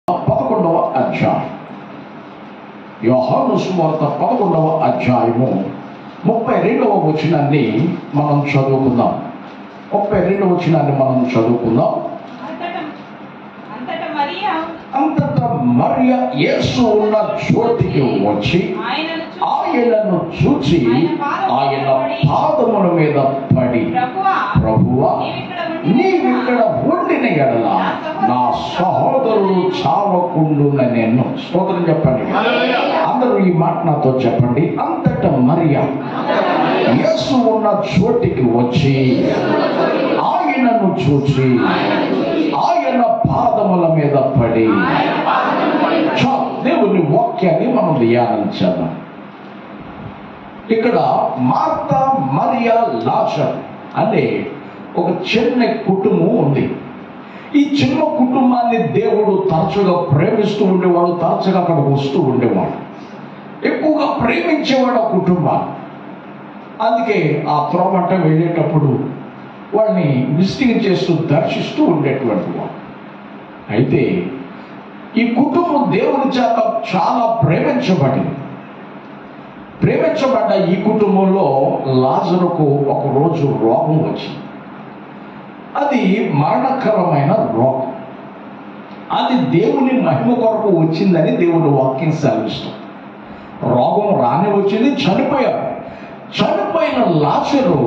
పదకొండవ అధ్యాయం యోహాను సువార్త పదకొండవ అధ్యాయము ముప్పై రెండవ వచనాన్ని మనం చదువుకుందాం ముప్పై రెండవ వచనాన్ని మనం చదువుకుందాం అంతట అంతట మరియా అంతటా మరియ యేసు ఉన్న చోటికి వచ్చి ఆయనను చూసి, ఆయనను చూచి ఆయన పాదముల మీద పడి ప్రభువా ప్రభువా నీవిక్కడ ఉండి నీవిక్కడ ఉండిన ఎడల నా సహోదరుడు చావకుండున నేను స్తోత్రం చెప్పండి అందరూ ఈ మాట నాతో చెప్పండి అంతట మరియ యేసు ఉన్న చోటికి వచ్చి ఆయనను చూచి ఆయన పాదముల మీద పడి చా- దేవుని వాక్యాన్ని మనం ధ్యానించాలి ఇక్కడ మార్త మరియా లాజర్ అనే ఒక చిన్న కుటుంబం ఉంది ఈ చిన్న కుటుంబాన్ని దేవుడు తరచుగా ప్రేమిస్తూ ఉండేవాడు తరచుగా అక్కడ వస్తూ ఉండేవాడు ఎక్కువగా ప్రేమించేవాడు ఆ కుటుంబాన్ని అందుకే ఆ త్రోమంట వెళ్ళేటప్పుడు వాళ్ళని విజిటింగ్ చేస్తూ దర్శిస్తూ ఉండేటువంటి వాడు అయితే ఈ కుటుంబం దేవుని చేత చాలా ప్రేమించబడింది ప్రేమించబడ్డ ఈ కుటుంబంలో లాజరుకు ఒక రోజు రోగం వచ్చింది అది మరణకరమైన రోగం అది దేవుని మహిమ కొరకు వచ్చిందని దేవుని వాక్యం సెలవిస్తాం రోగం రాని వచ్చింది చనిపోయాడు చనిపోయిన లాజరు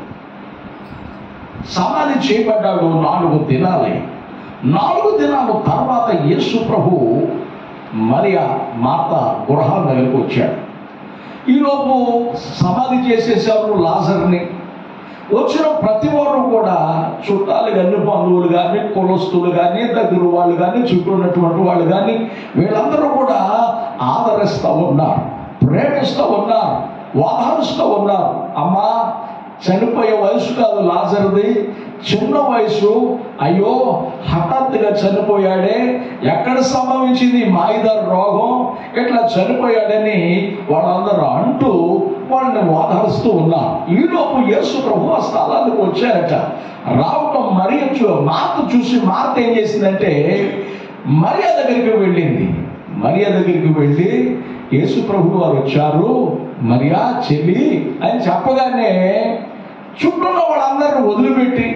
సమాధి చేయబడ్డాడు నాలుగు దినాలే నాలుగు దినాల తర్వాత యేసు ప్రభు మరియా మాత గృహం దగ్గరికి వచ్చాడు ఈలోపు సమాధి చేసేసారు లాజర్ని వచ్చిన ప్రతి వారు కూడా చుట్టాలు కానీ బంధువులు కానీ కులస్తులు కానీ దగ్గర వాళ్ళు కానీ చుట్టూ ఉన్నటువంటి వాళ్ళు కానీ వీళ్ళందరూ కూడా ఆదరిస్తూ ఉన్నారు ప్రేమిస్తూ ఉన్నారు వాదారుస్తూ ఉన్నారు అమ్మా చనిపోయే వయసు కాదు లాజర్ది చిన్న వయసు అయ్యో హఠాత్తుగా చనిపోయాడే ఎక్కడ సంభవించింది మాయిదారు రోగం ఇట్లా చనిపోయాడని వాళ్ళందరూ అంటూ వాళ్ళని వాదారుస్తూ ఉన్నారు ఈలోపు యేసు ప్రభు ఆ స్థలానికి వచ్చారట రావటం మరి మార్త చూసి మార్త ఏం చేసిందంటే మరియా దగ్గరికి వెళ్ళింది మరియా దగ్గరికి వెళ్ళి యేసు ప్రభు వారు వచ్చారు మరియా చెల్లి అని చెప్పగానే చుట్టూ ఉన్న వాళ్ళందరిని వదిలిపెట్టి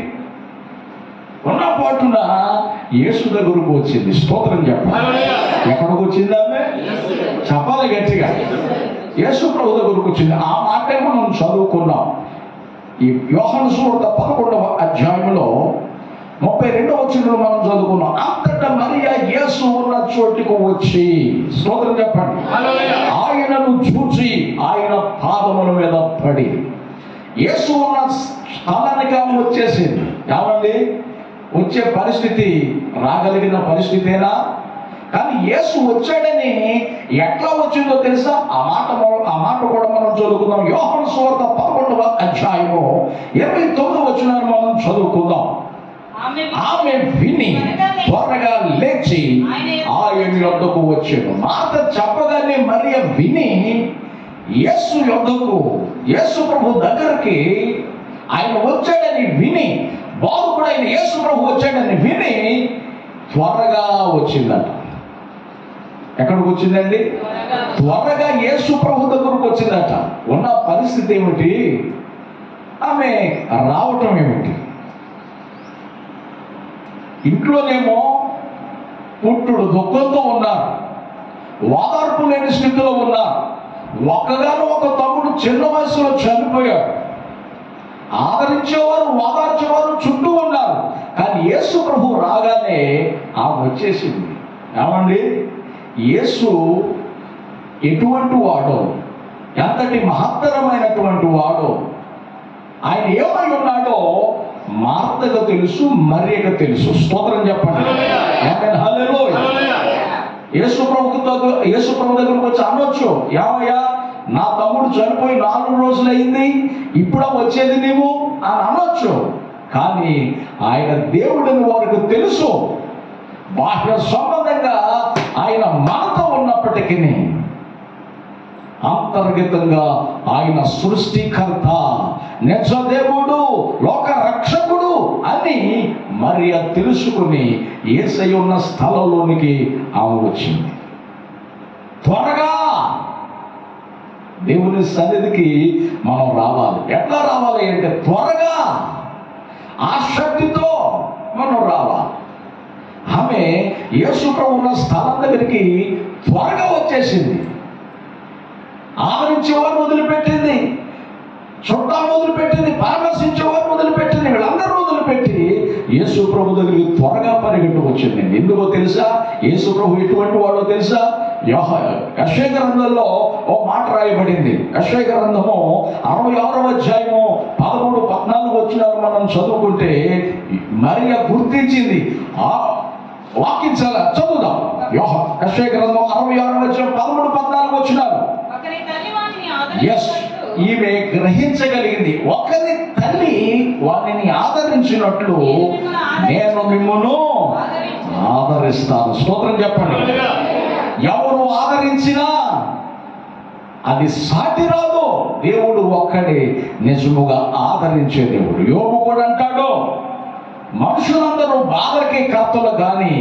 ఉన్న పాటున యేసు దగ్గరకు వచ్చింది స్తోత్రం చెప్పాలి ఎక్కడికి వచ్చింది ఆమె చెప్పాలి గట్టిగా యేసు ప్రభు దగ్గరకు వచ్చింది ఆ మాటే మనం చదువుకున్నాం ఈ యోహన్ సువార్త పదకొండవ అధ్యాయంలో ముప్పై రెండవ వచ్చిన మనం చదువుకున్నాం అంతటా మరియా యేసు ఉన్న చోటుకు వచ్చి స్తోత్రం చెప్పండి ఆయనను చూచి ఆయన పాదముల మీద పడి యేసు ఉన్న స్థలానికి ఆమె వచ్చేసింది ఏమండి వచ్చే పరిస్థితి రాగలిగిన పరిస్థితేనా కానీ యేసు వచ్చాడని ఎట్లా వచ్చిందో తెలుసా ఆ మాట మొ- ఆ మాట కూడా మనం చదువుకుందాం యోహన్ సువార్త పదకొండవ అధ్యాయము ఇరవై తొమ్మిది వచ్చిన మనం చదువుకుందాం ఆమె ఆమె విని త్వరగా లేచి ఆయన యొద్దకు వచ్చాడు మాట చెప్పగానే మరియ విని యేసు యొద్దకు యేసు ప్రభు దగ్గరికి ఆయన వచ్చాడని విని బాధకుడు ఆయన యేసు ప్రభు వచ్చాడని విని త్వరగా వచ్చిందట ఎక్కడికి వచ్చిందండి త్వరగా యేసు ప్రభు దగ్గరకు వచ్చిందట ఉన్న పరిస్థితి ఏమిటి ఆమె రావటం ఏమిటి ఇంట్లోనేమో పుట్టుడు దుఃఖంతో ఉన్నారు వాదార్పు లేని స్థితిలో ఉన్నారు ఒక్కగాను ఒక తమ్ముడు చిన్న వయసులో చనిపోయాడు ఆదరించేవారు వాదార్చేవారు చుట్టూ ఉన్నారు కానీ యేసు ప్రభు రాగానే ఆమె వచ్చేసింది ఏమండి యేసు ఎటువంటి వాడో ఎంతటి మహత్తరమైనటువంటి వాడో ఆయన ఏమై ఉన్నాడో మార్తకు తెలుసు మరియకు తెలుసు స్తోత్రం చెప్పండి ఆమేన్. హల్లెలూయా. యేసు ప్రభుకు దగ్గర యేసు ప్రభు దగ్గరకు వచ్చి అనొచ్చు ఏమయ్యా నా తమ్ముడు చనిపోయి నాలుగు రోజులు అయింది ఇప్పుడా వచ్చేది నీవు అని అనొచ్చు కానీ ఆయన దేవుడిని వారికి తెలుసు బాహ్య సంబంధంగా ఆయన మనతో ఉన్నప్పటికీ అంతర్గతంగా ఆయన సృష్టికర్త నిజ దేవుడు లోక రక్షకుడు దేవుడు అని మరియ తెలుసుకుని ఏసై ఉన్న స్థలంలోనికి ఆమె వచ్చింది త్వరగా దేవుని సన్నిధికి మనం రావాలి ఎట్లా రావాలి అంటే త్వరగా ఆసక్తితో మనం రావాలి ఆమె యేసుప్రభు ఉన్న స్థలం దగ్గరికి త్వరగా వచ్చేసింది ఆదరించే వారు వదిలిపెట్టింది చుట్టాలు వదిలిపెట్టింది పరామర్శించే వారు వదిలిపెట్టింది వీళ్ళందరూ వదిలిపెట్టి యేసు ప్రభు దగ్గరికి త్వరగా పరిగెట్టు వచ్చింది ఎందుకో తెలుసా యేసు ప్రభు ఎటువంటి వాడో తెలుసా యశయ గ్రంథంలో ఓ మాట రాయబడింది యశయ గ్రంథము అరవై ఆరవ అధ్యాయము పదమూడు పద్నాలుగు వచ్చిన మనం చదువుకుంటే మరియ గుర్తించింది ఆ వాక్యం చాలా చదువుదాం యోహ యశయ గ్రంథం అరవై ఆరవ అధ్యాయం పదమూడు పద్నాలుగు వచ్చినారు ఒకరి తల్లి వానిని ఎస్ ఆదరించినట్టు ఈమె గ్రహించగలిగింది ఒకరి తల్లి వారిని ఆదరించినట్లు నేను మిమ్మల్ని ఆదరిస్తాను స్తోత్రం చెప్పండి ఎవరు ఆదరించినా అది సాటి రాదు దేవుడు ఒక్కడే నిజముగా ఆదరించే దేవుడు యోగు కూడా అంటాడు మనుషులందరూ బాధలకి కర్తలు కానీ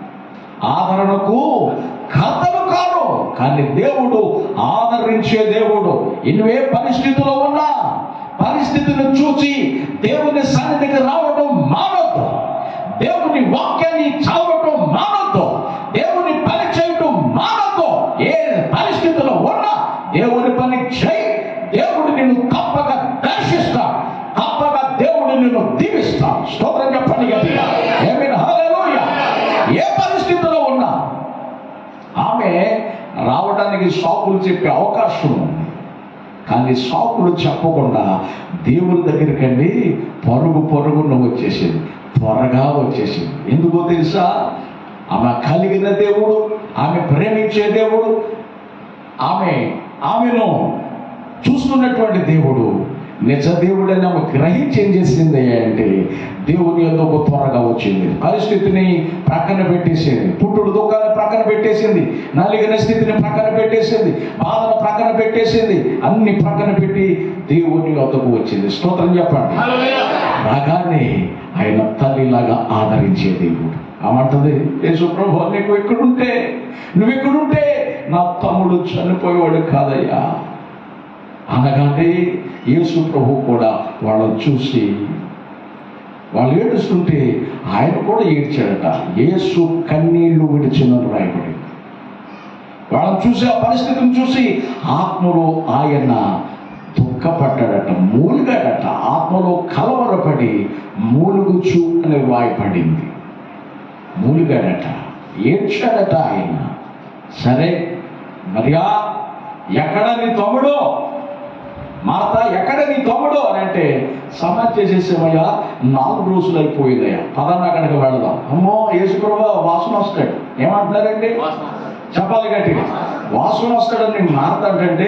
ఆదరణకు కర్తలు కాదు కానీ దేవుడు ఆదరించే దేవుడు ఎన్నువే పరిస్థితుల్లో ఉన్నా పరిస్థితిని చూసి దేవుని సన్నిధికి రావడం మానొద్దు దేవుని వాక్యాన్ని చదవటం మానొద్దు దేవుని పని చేయటం మానొద్దు ఏ పరిస్థితిలో ఉన్నా దేవుని పని చేయి దేవుడు నిన్ను తప్పక దర్శిస్తాడు తప్పక దేవుడు నిన్ను దీవిస్తాడు స్తోత్రం చెప్పండి గట్టిగా ఏమైనా హల్లెలూయా ఏ పరిస్థితిలో ఉన్నా ఆమె రావడానికి సాకులు చెప్పే అవకాశం ఉంది కానీ సాకులు చెప్పకుండా దేవుని దగ్గరికండి పరుగు పరుగున వచ్చేసింది త్వరగా వచ్చేసింది ఎందుకో తెలుసా ఆమె కలిగిన దేవుడు ఆమె ప్రేమించే దేవుడు ఆమె ఆమెను చూస్తున్నటువంటి దేవుడు నిజ దేవుడని ఆమె గ్రహించి ఏం చేసింది అంటే దేవుని ఎందుకు త్వరగా వచ్చింది పరిస్థితిని ప్రక్కన పెట్టేసింది పుట్టుడు దుఃఖాన్ని ప్రక్కన పెట్టేసింది నలిగిన స్థితిని ప్రక్కన పెట్టేసింది బాధను ప్రక్కన పెట్టేసింది అన్ని ప్రక్కన పెట్టి దేవుని వద్దకు వచ్చింది స్తోత్రం చెప్పండి రాగానే ఆయన తల్లిలాగా ఆదరించే దేవుడు అమంటది యేసు ప్రభు నీకు ఎక్కడుంటే నువ్వు ఎక్కడుంటే నా తమ్ముడు చనిపోయేవాడు కాదయ్యా అనగానే యేసు ప్రభు కూడా వాళ్ళని చూసి వాళ్ళు ఏడుస్తుంటే ఆయన కూడా ఏడ్చాడట యేసు కన్నీళ్లు విడిచినని రాయబడింది వాళ్ళని చూసి ఆ పరిస్థితిని చూసి ఆత్మలో ఆయన దుఃఖపడ్డాడట మూలిగాడట ఆత్మలో కలవరపడి మూలుగుచు అని వాయపడింది మూలిగాడట ఏడ్చాడట ఆయన సరే మరియా ఎక్కడ నీ తమ్ముడు మాత ఎక్కడ నీ తమ్ముడు అని అంటే సమాజ్ చేసేసేమయ్యా నాలుగు రోజులు అయిపోయిందయ్యా పదన్న అక్కడికి వెళదాం అమ్మో యేసుప్రభు వాసన వస్తాడు ఏమంటున్నారండి చెప్పాలి గట్టిగా వాసన వస్తాడని మార్త అంటే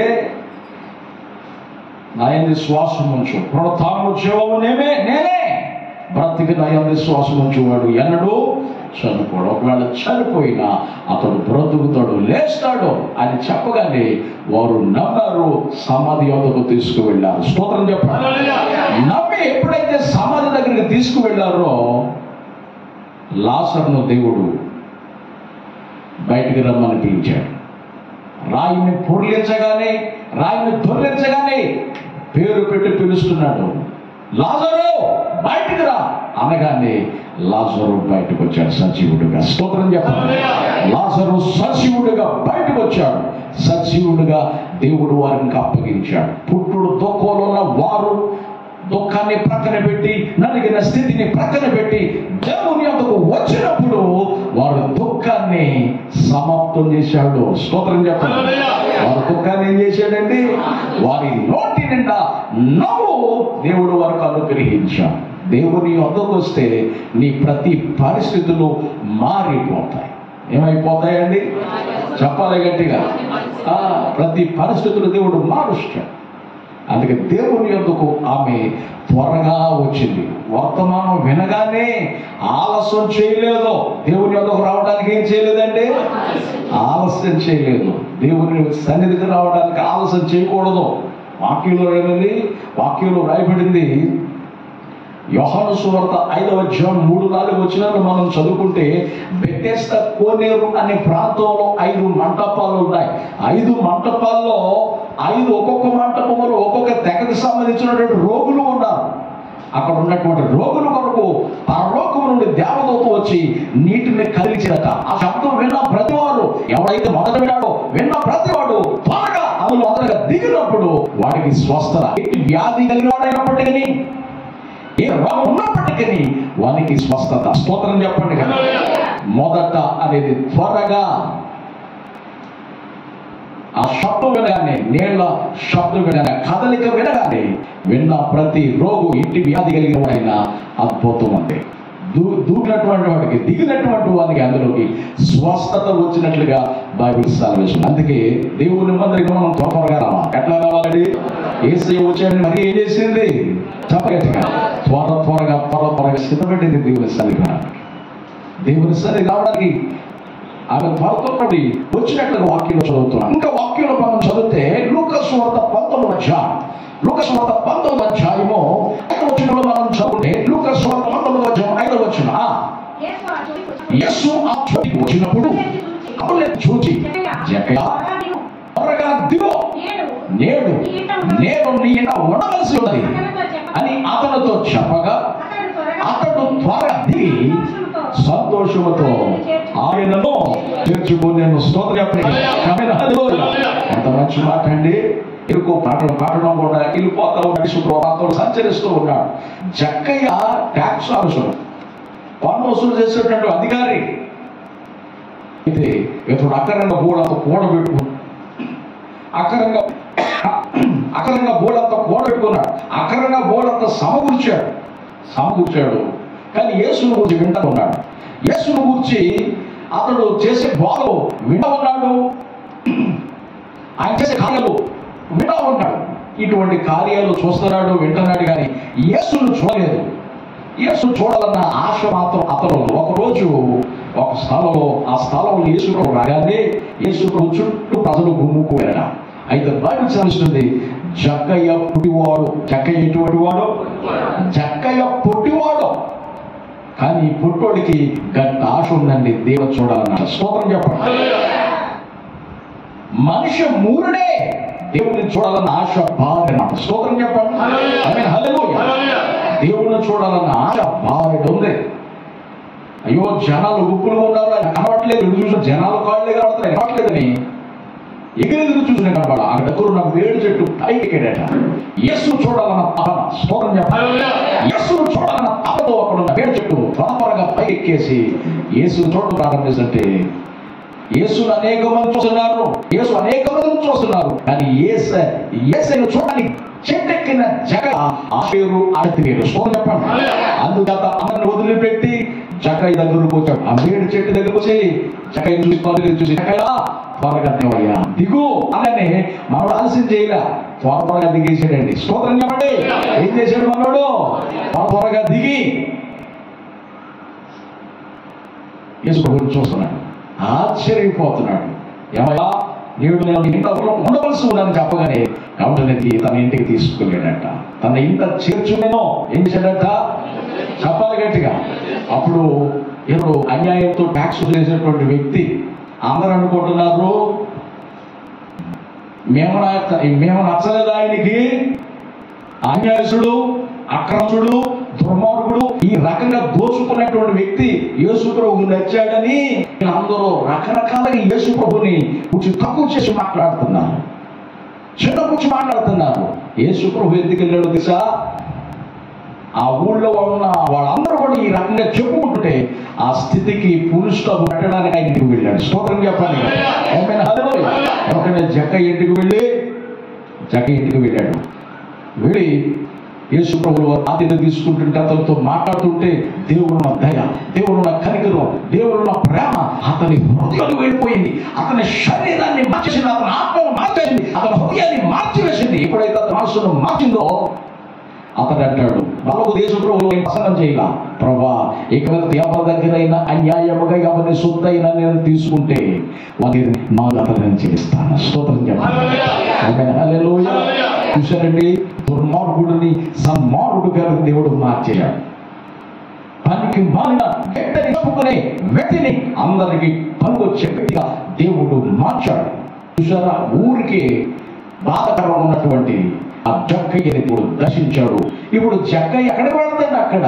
నాయంది శ్వాసం ఉంచు పునరుత్థానం జీవము నేనే నేనే బ్రతికి నాయంది శ్వాసం ఉంచువాడు ఎన్నడూ చనిపోడు ఒకవేళ చనిపోయినా అతడు బ్రతుకుతాడు లేస్తాడు అని చెప్పగానే వారు నమ్మారు సమాధి యొద్దకు తీసుకువెళ్ళారు స్తోత్రం చెప్పారు నమ్మి ఎప్పుడైతే సమాధి దగ్గరికి తీసుకువెళ్ళారో లాసర్ను దేవుడు బయటికి రమ్మని పిలిచాడు రాయిని పొర్లించగానే రాయిని దొర్లించగానే పేరు పెట్టి పిలుస్తున్నాడు లాజరు బయటికి రా అనగానే లాజరు బయటకు వచ్చాడు సజీవుడుగా స్తోత్రం చెప్పాలి లాజరు సజీవుడుగా బయటకు వచ్చాడు సజీవుడుగా దేవుడు వారికి అప్పగించాడు పుట్టుడు దుఃఖంలో ఉన్న వారు దుఃఖాన్ని ప్రక్కన పెట్టి నలిగిన స్థితిని ప్రక్కన పెట్టి దేవుని యొక్కకు వచ్చినప్పుడు వారు దుఃఖాన్ని సమాప్తం చేశాడు స్తోత్రం చెప్పండి వారు దుఃఖాన్ని ఏం చేశాడండి వారి నోటి నిండా నవ్వు దేవుడు వారికి అనుగ్రహించాడు దేవుని వద్దకు వస్తే నీ ప్రతి పరిస్థితులు మారిపోతాయి ఏమైపోతాయండి చెప్పాలి గట్టిగా ఆ, ప్రతి పరిస్థితులు దేవుడు మారుస్తాడు అందుకే దేవుని యొద్దకు ఆమె త్వరగా వచ్చింది వర్తమానం వినగానే ఆలస్యం చేయలేదు దేవుని యొద్దకు రావడానికి ఏం చేయలేదండి ఆలస్యం చేయలేదు దేవుని సన్నిధికి రావడానికి ఆలస్యం చేయకూడదు వాక్యంలో ఏమైంది వాక్యంలో రాయబడింది యోహాను సువార్త ఐదవ అధ్యాయం మూడు నాలుగు వచ్చినాలు మనం చదువుకుంటే బెత్తెస్త కోనేరు అనే ప్రాంతంలో ఐదు మంటపాలు ఉన్నాయి ఐదు మంటపాల్లో ఐదు ఒక్కొక్క మంటపంలో ఒక్కొక్క తెగకు సంబంధించినటువంటి రోగులు ఉన్నారు అక్కడ ఉన్నటువంటి రోగుల కొరకు పరలోకం నుండి దేవదూత వచ్చి నీటిని కదిలిచినట ఆ శబ్దం విన్న ప్రతివాడు ఎవడైతే మొదట విన్నాడో విన్న ప్రతివాడు త్వరగా అందులో మొదటగా దిగినప్పుడు వాడికి స్వస్థత ఎట్టి వ్యాధి కలిగిన వాడైనప్పటికీ ఏ రోగం ఉన్నప్పటికీ వానికి స్వస్థత స్తోత్రం చెప్పండి కదా మొదట అనేది త్వరగా ఆ శబ్దం వినగానే నీళ్ల శబ్దం వినగానే కదలిక వినగానే విన్న ప్రతి రోగు ఇంటి వ్యాధి కలిగిన వాడైనా అద్భుతం అంటే దూ దూకినటువంటి వాడికి దిగినటువంటి వాడికి అందులోకి స్వస్థత వచ్చినట్లుగా బైబిల్ సెలవిస్తుంది అందుకే దేవుని మందిరికి మనం త్వరగా రావాలి ఎట్లా రావాలండి ఏసై వచ్చాడని మరి ఏం చేసింది చెప్పగట్టుగా త్వర త్వరగా త్వర త్వరగా సిద్ధపెట్టింది దేవుని సన్నిధి దేవుని సన్నిధి రావడానికి ఆమె త్వరతోటి వచ్చినట్లుగా వాక్యంలో చదువుతున్నాం ఇంకా వాక్యంలో మనం చదివితే లూకస్ వార్త పంతొమ్మిది అధ్యాయం లూకస్ వార్త పంతొమ్మిది అధ్యాయము ఐదవ వచనంలో మనం చదివితే లూకస్ వార్త పంతొమ్మిది అధ్యాయం ఐదవ వచ్చిన యేసు ఆ చోటికి వచ్చి- యస్సు ఆ చోటికి వచ్చినప్పుడు కబుర్లను చూచి జకయ త్వరగా దిగో నేడు నేడు నేను నీ ఇంట ఉండవలసి ఉన్నది అతనితో చెప్పగా అని అతనితో చెప్పగా అతడు త్వరగా అతడు త్వరగా దిగి సంతోషముతో ఆయనను చేర్చుకుని నేను స్తోత్ర ఎంత మంచి మాట అండి ఇరుకు పాటలు పాడడం కూడా వెళ్ళిపోతా ఉన్నాడు శుక్రవారంతో సంచరిస్తూ ఉన్నాడు జక్కయ్య ట్యాక్స్ ఆఫీసర్ పన్ను వసూలు చేసేటువంటి అధికారి అయితే ఇతడు అక్కరంగా బోడంతో కూడబెట్టుకు అక్కరంగా అక్కరంగా బోడంతో కూడబెట్టుకున్నాడు అక్కరంగా బోడంతో సమకూర్చాడు సమకూర్చాడు కానీ యేసును గురించి వింటూ ఉన్నాడు యేసును గురించి అతడు చేసే బాధలు వింటూ ఉన్నాడు ఆయన చేసే కార్యాలు వింటూ ఉన్నాడు ఇటువంటి కార్యాలు చూస్తున్నాడు వింటున్నాడు కానీ యేసును చూడలేదు యేసు చూడాలన్న ఆశ మాత్రం అతను ఒకరోజు ఒక స్థలంలో ఆ స్థలంలో యేసు ప్రభు రాగానే యేసు ప్రభు చుట్టూ ప్రజలు గుమ్ముకు వెళ్ళడం అయితే బైబిల్ చదివిస్తుంది జక్కయ్య పుట్టివాడు జక్కయ్య ఎటువంటి వాడు జక్కయ్య పుట్టివాడు కానీ ఈ పుట్టోడికి గట్ట ఆశ ఉందండి దేవ చూడాలన్న స్తోత్రం చెప్పండి మనిషి మూరుడే దేవుడిని చూడాలన్న ఆశ బాగా స్తోత్రం చెప్పండి ఆమేన్. హల్లెలూయా. దేవుడిని చూడాలన్న ఆశ బాగా ఉంది అయ్యో జనాలు గుప్పులు ఉన్నారు ఆయన కనబడట్లేదు ఇటు చూసిన జనాలు కాళ్ళే కనబడుతున్నాయి కనబడట్లేదని ఎగిరెదురు చూసిన కనబడ ఆ దగ్గర ఉన్న వేడి చెట్టు పైకి ఎక్కాడట యేసు చూడాలన్న తపన స్తోత్రం చెప్పండి యేసును చూడాలన్న తపతో అక్కడ ఉన్న వేడి చెట్టు త్వర త్వరగా పైకి ఎక్కేసి యేసును చూడడం ప్రారంభిస్తుంటే యేసును అనేక మంది చూస్తున్నారు యేసు అనేక మంది చూస్తున్నారు కానీ ఏస ఏసైను చూడడానికి చెట్టెక్కిన జగ ఆ పేరు ఆడతి పేరు సో చెప్పండి అందుచేత అందరిని వదిలిపెట్టి జకయ్య దగ్గరకు వచ్చాడు ఆ మేడు చెట్టు దగ్గరకు వచ్చి జకయ్య చూసి పలుకులు చూసి జకయ్య త్వరగా దేవయ్యా దిగు అననే మనోడు ఆలస్యం చేయలే త్వర త్వరగా దిగేసాడండి స్తోత్రం చెప్పండి ఏం చేశాడు మనోడు త్వర త్వరగా దిగి యేసు ప్రభువుని చూస్తున్నాడు ఆశ్చర్యపోతున్నాడు ఏమయ్యా నేడు నేను నీ ఇంట్లో ఉండవలసి ఉందని చెప్పగానే గౌడనది తన ఇంటికి తీసుకెళ్ళాడట తన ఇంట చేర్చునేనో ఏం చేశాడట చెప్పాలి గట్టిగా అప్పుడు ఎవరు అన్యాయంతో ట్యాక్స్ చేసేటువంటి వ్యక్తి అందరూ అనుకుంటున్నారు మేము నా- మేము నచ్చలేదు ఆయనకి అన్యాయసుడు అక్రమసుడు దుర్మార్గుడు ఈ రకంగా దోచుకున్నటువంటి వ్యక్తి యేసు ప్రభు నచ్చాడని అందరూ రకరకాలుగా యేసు ప్రభుని కొంచెం తక్కువ చేసి మాట్లాడుతున్నారు చిన్న కూర్చి మాట్లాడుతున్నారు యేసు ప్రభు ఎందుకు వెళ్ళాడు దిశ ఆ ఊళ్ళో ఉన్న వాళ్ళందరూ కూడా ఈ రకంగా చెప్పుకుంటుంటే ఆ స్థితికి పురుషు స్టాప్ పెట్టడానికి ఆయన ఇంటికి వెళ్ళాడు స్తోత్రం చెప్పండి ఏమైనా హల్లెలూయా. ఎవరికైనా జక్క ఇంటికి వెళ్ళి జక్క ఇంటికి వెళ్ళాడు వెళ్ళి యేసు ప్రభువు ఆతిథ్యం తీసుకుంటుంటే అతనితో మాట్లాడుతుంటే దేవుడున్న దయ దేవుడున్న కనికరం దేవుడున్న ప్రేమ అతని హృదయాన్ని వెళ్ళిపోయింది అతని శరీరాన్ని మార్చేసింది అతని ఆత్మను మార్చేసింది అతని హృదయాన్ని మార్చివేసింది ఎప్పుడైతే అతని మనసును మార్చిందో అతడు అంటాడు వాళ్ళకు దేశ ప్రభువు ప్రసన్నం చేయాల ప్రభా ఇక మీద ఎవరి దగ్గరైనా అన్యాయముగా ఎవరిని సొత్తైనా నేను తీసుకుంటే వారిని నా అతను చేస్తాను స్తోత్రం చెప్పండి ఆమేన్. హల్లెలూయా చూశారండి దుర్మార్గుడిని సన్మార్గుడుగా దేవుడు మార్చేయాడు పనికి మాలిన గడ్డని చెప్పుకునే వ్యక్తిని అందరికి పనికొచ్చే వ్యక్తిగా దేవుడు మార్చాడు చూసారా ఊరికి బాధకరంగా ఉన్నటువంటి ఆ జక్కయ్యని ఇప్పుడు దర్శించాడు ఇప్పుడు జక్కయ్య ఎక్కడికి వెళ్తాడు అక్కడ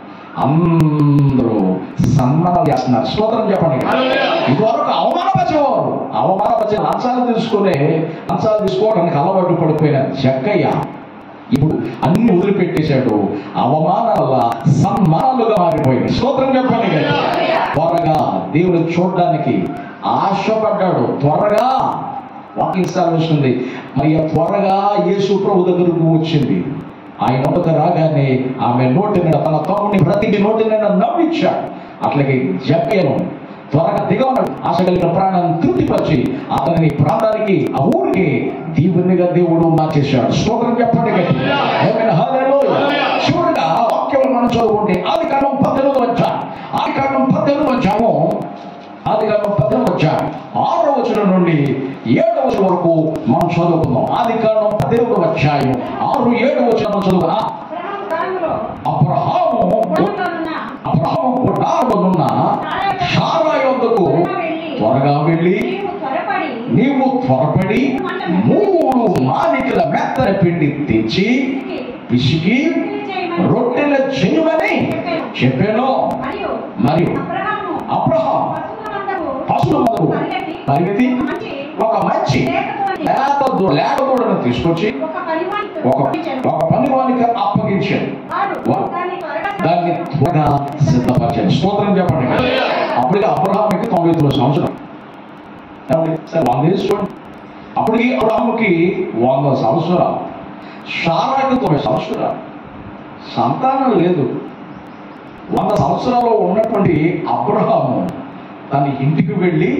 అందరూ సన్మానం చేస్తున్నారు స్తోత్రం చెప్పండి ఇదివరకు అవమానపరిచేవారు అవమానపరిచే లంచాలు తీసుకునే లంచాలు తీసుకోవడానికి అలవాటు పడిపోయిన జక్కయ్య ఇప్పుడు అన్ని వదిలిపెట్టేశాడు అవమానాల సన్మానాలుగా మారిపోయింది స్తోత్రం చెప్పండి కదా. త్వరగా దేవుని చూడడానికి ఆశపడ్డాడు త్వరగా వాకింగ్ వస్తుంది మరి ఆ త్వరగా యేసు ప్రభు దగ్గరకు వచ్చింది ఆయన నోటకు రాగానే ఆమె నోటి నిండా తన తమ్ముడిని ప్రతి నోటి నిండా నవ్వించాడు అట్లాగే జక్కయ్యను త్వరగా దిగమన్నాడు ఆశ కలిగిన ప్రాణాన్ని తృప్తిపరిచి అతనిని ప్రాణానికి ఆ ఊరికి దీవునిగా దేవుడు మార్చేశాడు స్తోత్రం చెప్పండి గట్టిగా. ఆమేన్. హల్లెలూయా. చివరిగా వాక్యం మనం చదువుకుంటే ఆది కాండం పద్దెనిమిది వచ్చా ఆది కాండం పద్దెనిమిది వచ్చాము ఆది కాండం పద్దెనిమిది వచ్చా ఆరో వచనం నుండి ఏడవ వచనం వరకు మనం చదువుకుందాం ఆది కాండం పద్దెనిమిది అధ్యాయం ఆరు ఏడు వచనం చదువుకున్నా అబ్రహాము కాలంలో అబ్రహాము పొలంలోనున్న అబ్రహాము పుట్టాలనున్న షారా యొద్దకు త్వరగా వెళ్ళి నీవు త్వరపడి నీవు త్వరపడి మూడు మానికల మెత్తన పిండి తెచ్చి పిసికి రొట్టెల చేయమని చెప్పాను మరియు మరియు అబ్రహాము అబ్రహాం పశువుల మందకు పశువుల మందకు పరిగెత్తి ఒక మంచి లేత దో- లేత దూడను తీసుకొచ్చి ఒక పరిమాణితో ఒక ఒక పనివానికి అప్పగించాడు వాడు వాడు దాన్ని త్వరగా దాన్ని త్వరగా సిద్ధపరిచాడు స్తోత్రం చెప్పండి అప్పటికి అబ్రహాంకి తొంభై తొమ్మిది సంవత్సరం ఏమండి? సరే వంద వేసుకోండి అప్పటికి అబ్రహాముకి వంద సంవత్సరాలు షారాకి తొంభై సంవత్సరాలు సంతానం లేదు వంద సంవత్సరాలు ఉన్నటువంటి అబ్రహాము తన ఇంటికి వెళ్ళి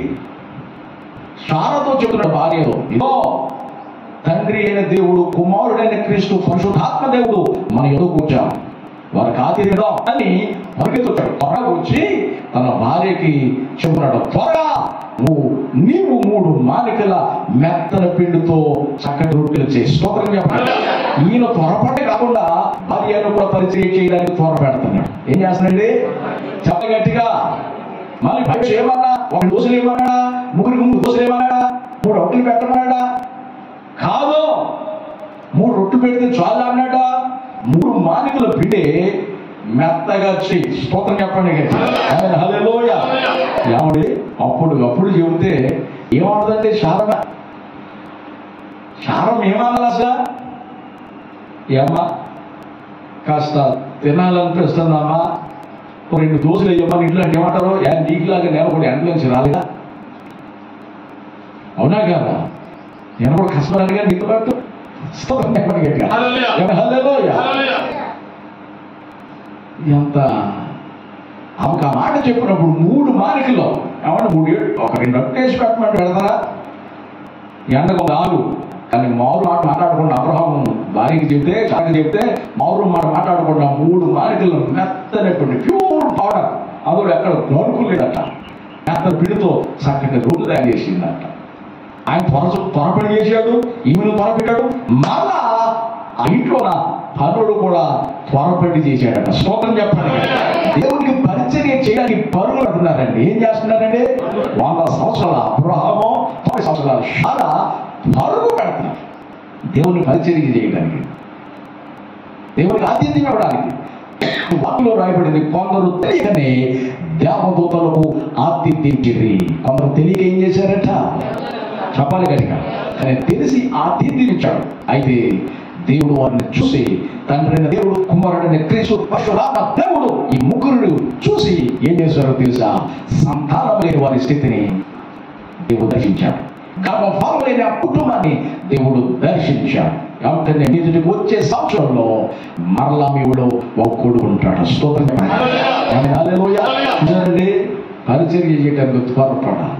షారతో చెబుతున్న భార్యలో ఇదో తండ్రి అయిన దేవుడు కుమారుడైన క్రీస్తు పరిశుద్ధాత్మ దేవుడు మన ఎదుగు వచ్చాం వారికి ఆతిథ్యం అని పరిగెత్తుతాడు త్వరగా వచ్చి తన భార్యకి చెబుతున్నాడు త్వరగా నువ్వు నీవు మూడు మానికల మెత్తన పిండితో చక్కటి రొట్టెలు చేసి స్తోత్రం చెప్పండి ఈయన త్వరపడి కాకుండా భార్యను కూడా పరిచయం చేయడానికి త్వర పెడుతున్నాడు ఏం చేస్తున్నాడండి చెప్ప గట్టిగా మళ్ళీ పరీక్ష ఏమన్నా ఒక దోశలు ఏమన్నాడా ముగ్గురికి మూడు దోశలు ఏమన్నాడా మూడు రొట్టెలు పెట్టమన్నాడా కాదు మూడు రొట్టు పెడితే చాలు అన్నాడా మూడు మానికల పిండి మెత్తగా చెయ్యి స్తోత్రం చెప్పండి ఆయన హల్లెలూయా ఏమండి అప్పుడు అప్పుడు చెబితే ఏమవుతుందంటే శారమ శారం ఏమన్నా అసలు ఏమ్మా కాస్త తినాలనిపిస్తుందమ్మా ఓ రెండు దోశలు వేయమ్మని ఇంట్లో అంటే ఏమంటారు యా నీకులాగా నేను కూడా ఎండ నుంచి రాలేదా అవునా కదా నేను కూడా కష్టపడాలిగా నీకు పట్టు స్తోత్రం చెప్పండి గట్టిగా. హల్లెలూయా. ఏమ హల్లెలూయా. హల్లెలూయా. ఎంత ఆమెకు ఆ మాట చెప్పినప్పుడు మూడు మారికలో ఏమన్నా మూడు ఏడు ఒక రెండు అట్టేసి పెట్టమంటే పెడతారా ఎండకు ఆరు కానీ మారు మాట మాట్లాడకుండా అబ్రహం భార్యకి చెప్తే చాకి చెప్తే మారు మాట మాట్లాడకుండా మూడు మారికలు మెత్తనటువంటి ప్యూర్ పౌడర్ అందులో ఎక్కడ గడుకులేదట మెత్త పిడితో చక్కటి రూపు తయారు చేసిందట ఆయన త్వర త్వరపడి చేశాడు ఈమెను త్వరపెట్టాడు మళ్ళా ఆ ఇంట్లో నా పనుడు కూడా త్వరపడి చేశాడట స్తోత్రం చెప్పండి దేవునికి పరిచర్య చేయడానికి పరుగులు అంటున్నారండి ఏం చేస్తున్నారండి వంద సంవత్సరాల అబ్రహము తొమ్మిది సంవత్సరాల షారా పరుగు పెడుతున్నారు దేవుని పరిచర్య చేయడానికి దేవునికి ఆతిథ్యం ఇవ్వడానికి వాటిలో రాయబడింది కొందరు తెలియకనే దేవదూతలకు ఆతిథ్యం కొందరు తెలియక ఏం చేశారట చెప్పాలి కనుక కానీ తెలిసి ఆతిథ్యం ఇచ్చాడు అయితే దేవుడు వారిని చూసి తండ్రైన దేవుడు కుమారుడైన క్రీస్తు పశురామ దేవుడు ఈ ముగ్గురు చూసి ఏం చేశారో తెలుసా సంతానం లేని వారి స్థితిని దేవుడు దర్శించాడు గర్భఫలం లేని ఆ కుటుంబాన్ని దేవుడు దర్శించాడు కాబట్టి మీదకి వచ్చే సంవత్సరంలో మరలా మీవుడు ఒక్కడు ఉంటాడు స్తోత్రం చెప్పండి. ఆమె హల్లెలూయా. చూడండి పరిచర్య చేయడానికి త్వరపడాలి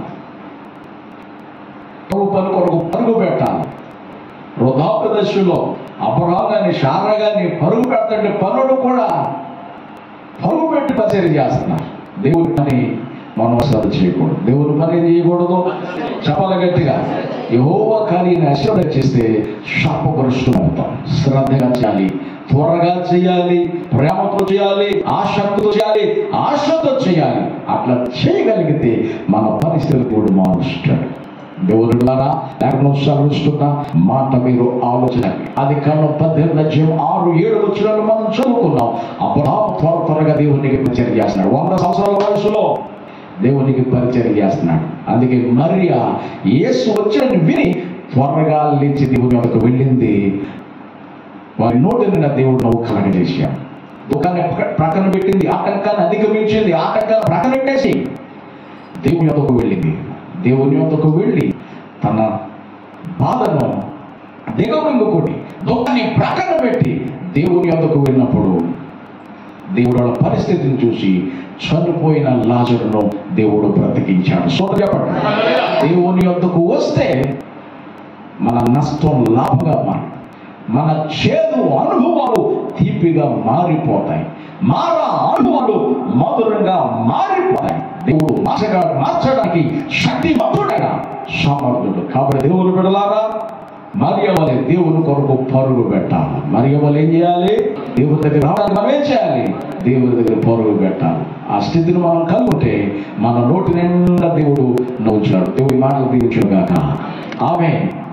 ప్రభు పని కొరకు పరుగు పెట్టాలి వృధాప్య దశలో అబ్రహాం గాని షారా గాని పరుగు పెడుతుంటే పనులు కూడా పరుగు పెట్టి పరిచర్య చేస్తున్నారు దేవుడి పని మనం అసలు చేయకూడదు దేవుని పని చేయకూడదు చెప్పాలి గట్టిగా యహోవ కార్యాన్ని అశ్రద్ధ చేస్తే శాపగ్రస్తం అవుతాం శ్రద్ధగా చేయాలి త్వరగా చేయాలి ప్రేమతో చేయాలి ఆసక్తితో చేయాలి ఆశతో చేయాలి అట్లా చేయగలిగితే మన పరిస్థితులు కూడా మారుస్తాడు దేవుడు ద్వారా లేకుండా చదివిస్తున్న మాట మీరు ఆలోచన అది కన్నా పద్దెనిమిది అధ్యాయం ఆరు ఏడు వచ్చిన మనం చదువుకున్నాం అప్పుడు త్వర త్వరగా దేవునికి పరిచయం చేస్తున్నాడు వంద సంవత్సరాల వయసులో దేవునికి పరిచయం చేస్తున్నాడు అందుకే మరియా యేసు వచ్చిన విని త్వరగా లేచి దేవుని వద్దకు వెళ్ళింది వారి నోటి నిన్న దేవుడు నవ్వు కలగజేశాడు దుఃఖాన్ని ప్రక- ప్రక్కన పెట్టింది ఆటంకాన్ని అధిగమించింది ఆటంకాన్ని ప్రక్కన పెట్టేసి దేవుని యొద్దకు వెళ్ళింది దేవుని యొద్దకు వెళ్ళి తన బాధను దిగమింగుకొని దుఃఖాన్ని ప్రక్కన పెట్టి దేవుని యొద్దకు వెళ్ళినప్పుడు దేవుడు వాళ్ళ పరిస్థితిని చూసి చనిపోయిన లాజరును దేవుడు బ్రతికించాడు సో చెప్పండి దేవుని యొద్దకు వస్తే మన నష్టం లాభంగా మారి మన చేదు అనుభవాలు తీపిగా మారిపోతాయి మార అనుభవాలు మధురంగా మారిపోతాయి దేవుడు మార్చగా మార్చడానికి శక్తివంతుడైన సమర్థుడు కాబట్టి దేవుడు బిడలారా మరియ వలె దేవుని కొరకు పరుగు పెట్టాలి మరియ వలె ఏం చేయాలి దేవుని దగ్గర రావడానికి మనం ఏం చేయాలి దేవుని దగ్గర పరుగు పెట్టాలి ఆ స్థితిని మనం కలుగుంటే మన నోటి నిండా దేవుడు నవ్వుచాడు దేవుడి మాటలు దీవించుగాక ఆమె